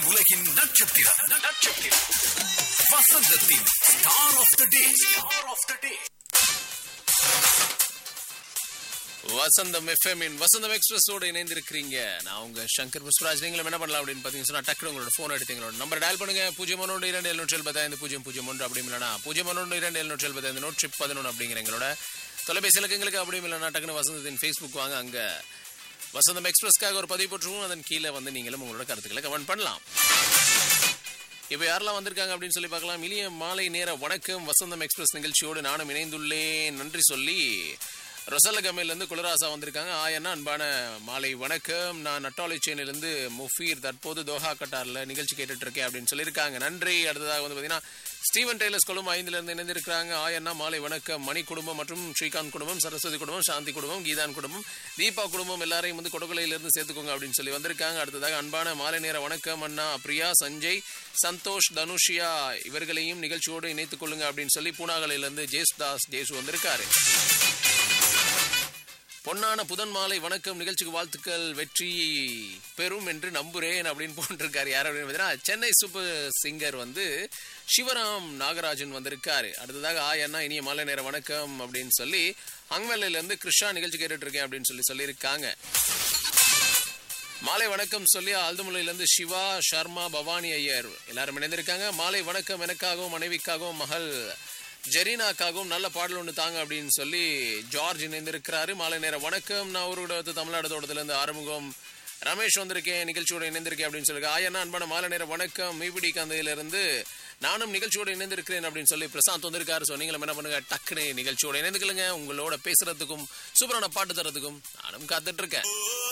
உலகின் நட்சத்திரம் நட்சத்திரம் வசந்தத்தின் star of the day star of the day Vasantham FM இன் வசந்தம் எக்ஸ்பிரஸோட இணைந்திருக்கிறீங்க நான் உங்க சங்கர் புஷ்பராஜ் நீங்களும் என்ன பண்ணலாம் அப்படின்னு பார்த்தீங்கன்னா சொன்னா டக்குனு உங்களோட ஃபோன் எடுத்து எங்களோட நம்பர் டயல் பண்ணுங்க பூஜ்ஜியம் ஒன்று இரண்டு எழுநூற்றி எழுபத்தைந்து பூஜ்ஜியம் பூஜ்ஜியம் ஒன்று அப்படி இல்லைனா பூஜ்ஜியம் ஒன்று இரண்டு எழுநூற்றி எழுபத்தைந்து நூற்றி பதினொன்று அப்படிங்கிற எங்களோட தொலைபேசி இலக்கங்களுக்கு அப்படி இல்லைனா டக்குனு வசந்தத்தின் ஃபேஸ்புக் வாங்க அங்க வசந்தம் எக்ஸ்பிரஸ்க்காக ஒரு பதிவு போட்டுருவோம் அதன் கீழே வந்து நீங்களும் உங்களோட கருத்துக்களை கமெண்ட் பண்ணலாம் இப்போ யாரெல்லாம் வந்திருக்காங்க அப்படின்னு சொல்லி பார்க்கலாம் இனிய மாலை நேர வணக்கம் வசந்தம் எக்ஸ்பிரஸ் நிகழ்ச்சியோடு நானும் இணைந்துள்ளேன் நன்றி சொல்லி ரொசல்ல கமையிலேருந்து குலராசா வந்திருக்காங்க ஆயண்ணா அன்பான மாலை வணக்கம் நான் நட்டாலை செயினிலிருந்து முஃபீர் தற்போது தோஹா கட்டாரில் நிகழ்ச்சி கேட்டுட்டு இருக்கேன் அப்படின்னு சொல்லியிருக்காங்க நன்றி அடுத்ததாக வந்து பார்த்தீங்கன்னா ஸ்டீவன் டெய்லர்ஸ் குழுமம் ஐந்துலேருந்து இணைந்திருக்கிறாங்க ஆயண்ணா மாலை வணக்கம் மணி குடும்பம் மற்றும் ஸ்ரீகாந்த் குடும்பம் சரஸ்வதி குடும்பம் சாந்தி குடும்பம் கீதான் குடும்பம் தீபா குடும்பம் எல்லாரையும் வந்து கொடகுலையிலிருந்து சேர்த்துக்கோங்க அப்படின்னு சொல்லி வந்திருக்காங்க அடுத்ததாக அன்பான மாலை நேர வணக்கம் அண்ணா பிரியா சஞ்சய் சந்தோஷ் தனுஷியா இவர்களையும் நிகழ்ச்சியோடு இணைத்துக் கொள்ளுங்க அப்படின்னு சொல்லி பூனாகலையிலிருந்து ஜேசுதாஸ் ஜேசு வந்திருக்காரு பொன்னான புதன் மாலை வணக்கம் நிகழ்ச்சிக்கு வாழ்த்துக்கள் வெற்றி பெறும் என்று நம்புறேன் அப்படின்னு போட்டிருக்காரு யார் அப்படின்னு பார்த்தீங்கன்னா சென்னை சூப்பர் சிங்கர் வந்து சிவராம் நாகராஜன் வந்திருக்காரு அடுத்ததாக ஆ அண்ணா இனிய மாலை நேர வணக்கம் அப்படின்னு சொல்லி அங்வெல்லையில இருந்து கிருஷ்ணா நிகழ்ச்சி கேட்டுட்டு இருக்கேன் அப்படின்னு சொல்லி சொல்லியிருக்காங்க மாலை வணக்கம் சொல்லி ஆழ்துமலையிலிருந்து சிவா சர்மா பவானி ஐயர் எல்லாரும் இணைந்திருக்காங்க மாலை வணக்கம் எனக்காகவும் மனைவிக்காகவும் மகள் ஜெரீனாக்காகவும் நல்ல பாடல் ஒன்று தாங்க அப்படின்னு சொல்லி ஜார்ஜ் இணைந்திருக்கிறாரு மாலை நேரம் வணக்கம் நான் ஊரோட தமிழ்நாடு தோட்டத்திலிருந்து ஆறுமுகம் ரமேஷ் வந்திருக்கேன் நிகழ்ச்சியோட இணைந்திருக்கேன் அப்படின்னு சொல்லிருக்க ஆயண்ணா அன்பான மாலை நேரம் வணக்கம் மீபிடி கந்தையிலிருந்து நானும் நிகழ்ச்சியோட இணைந்திருக்கிறேன் அப்படின்னு சொல்லி பிரசாந்த் வந்திருக்காரு ஸோ நீங்களும் என்ன பண்ணுங்க டக்குனு நிகழ்ச்சியோட இணைந்துக்கலுங்க உங்களோட பேசுறதுக்கும் சூப்பரான பாட்டு தரதுக்கும் நானும் காத்துட்டு இருக்கேன்